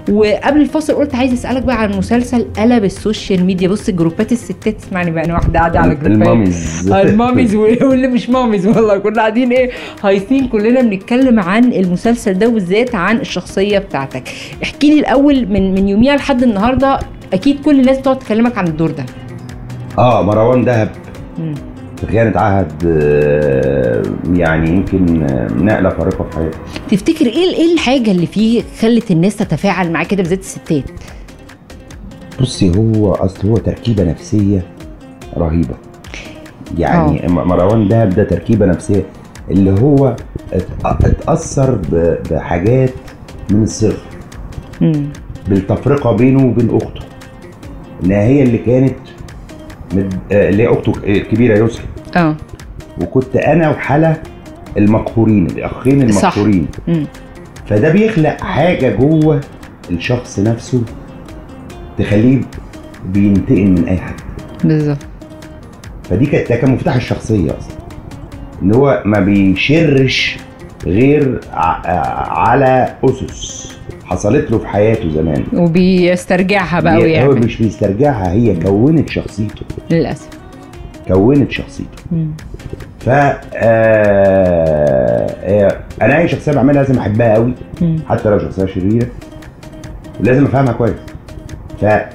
وقبل الفاصل قلت عايز اسالك بقى عن مسلسل قلب السوشيال ميديا بص جروبات الستات اسمعني بقى انا واحده قاعده على جروبات الماميز آه، الماميز واللي مش ماميز والله كنا قاعدين ايه هايصين كلنا بنتكلم عن المسلسل ده وبالذات عن الشخصيه بتاعتك احكي لي الاول من من يوميها لحد النهارده اكيد كل الناس بتقعد تكلمك عن الدور ده اه مروان دهب مم. في خيانة عهد آه، يعني يمكن آه، نقلة فارقة في حياتي تفتكر ايه ايه الحاجه اللي فيه خلت الناس تتفاعل معاه كده بالذات الستات بصي هو اصل هو تركيبة نفسية رهيبة يعني م- مروان دهب ده تركيبة نفسية اللي هو ات- اتأثر ب- بحاجات من الصغر مم. بالتفرقة بينه وبين أخته إنها هي اللي كانت مد... آه، اللي هي أخته الكبيرة يسرا اه وكنت أنا وحلا المقهورين الأخين صح. المقهورين مم. فده بيخلق حاجة جوه الشخص نفسه تخليه بينتقم من أي حد بالظبط فدي كانت ده كان مفتاح الشخصية أصلا إن هو ما بيشرش غير ع- على أسس حصلت له في حياته زمان وبيسترجعها بقى هي- هو ويعمل مش بيسترجعها هي كونت شخصيته للاسف كونت شخصيته مم. ف آه، آه، انا اي شخصيه بعملها لازم احبها قوي مم. حتى لو شخصيه شريره لازم افهمها كويس ف آه،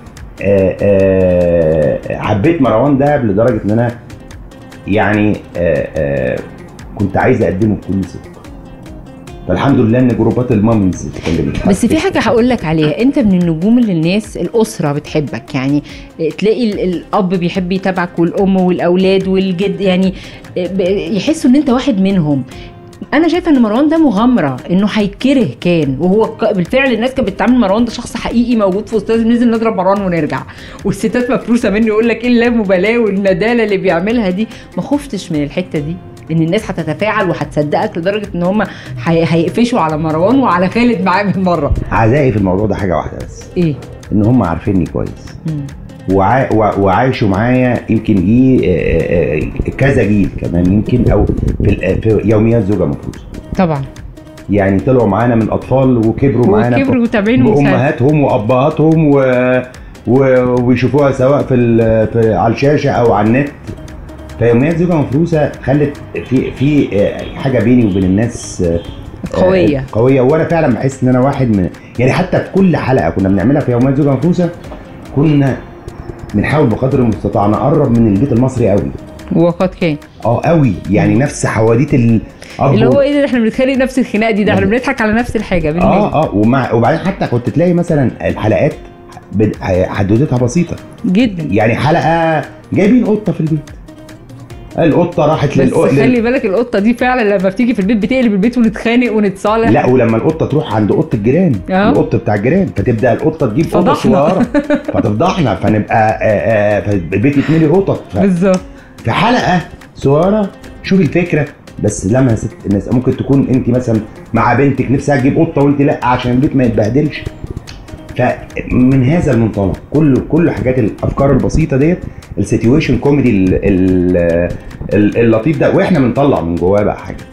آه، حبيت مروان دهب لدرجه ان انا يعني آه، آه، كنت عايز اقدمه بكل صدق فالحمد لله ان جروبات المامز اتكلمت بس في حاجه هقول لك عليها انت من النجوم اللي الناس الاسره بتحبك يعني تلاقي ال- الاب بيحب يتابعك والام والاولاد والجد يعني ب- يحسوا ان انت واحد منهم انا شايفه ان مروان ده مغامره انه هيتكره كان وهو ك- بالفعل الناس كانت بتتعامل مروان ده شخص حقيقي موجود في وسط لازم ننزل نضرب مروان ونرجع والستات مفروسه منه يقول لك ايه اللامبالاه والنداله اللي بيعملها دي ما خفتش من الحته دي ان الناس هتتفاعل وهتصدقك لدرجه ان هم هي- هيقفشوا على مروان وعلى خالد معاه بالمره عزائي في الموضوع ده حاجه واحده بس ايه ان هم عارفيني كويس مم. وعا- وع- وعايشوا معايا يمكن جه آه، آه، كذا جيل كمان يمكن او في ال- في يوميات زوجة مفروسة طبعا يعني طلعوا معانا من اطفال وكبروا معانا وكبروا وتابعين بامهاتهم وابهاتهم و... و... ويشوفوها سواء في, ال... في على الشاشه او على النت فيوميات زوجة مفروسة خلت في في آه، حاجه بيني وبين الناس آه، قويه آه، قويه وانا فعلا بحس ان انا واحد من يعني حتى في كل حلقه كنا بنعملها في يوميات زوجة مفروسة كنا بنحاول بقدر المستطاع نقرب من البيت المصري قوي وقد كان اه قوي يعني نفس حواديت الاب اللي هو ايه ده احنا بنتخانق نفس الخناقه دي ده احنا بنضحك على نفس الحاجه بالليل اه اه ومع وبعدين حتى كنت تلاقي مثلا الحلقات بد- حدوتتها بسيطه جدا يعني حلقه جايبين قطه في البيت القطه راحت بس للق... خلي لل... بالك القطه دي فعلا لما بتيجي في البيت بتقلب البيت ونتخانق ونتصالح لا ولما القطه تروح عند قط الجيران آه. القط بتاع الجيران فتبدا القطه تجيب قطه فضحنا. صغيره فتفضحنا فنبقى آه، آه، فالبيت يتملي قطط ف... بالظبط في حلقه صغيره شوفي الفكره بس لما ست الناس ممكن تكون انت مثلا مع بنتك نفسها تجيب قطه وانت لا عشان البيت ما يتبهدلش فمن هذا المنطلق كل كل حاجات الافكار البسيطه ديت السيتويشن كوميدي ال- ال- ال- اللطيف ده واحنا بنطلع من جواه بقى حاجه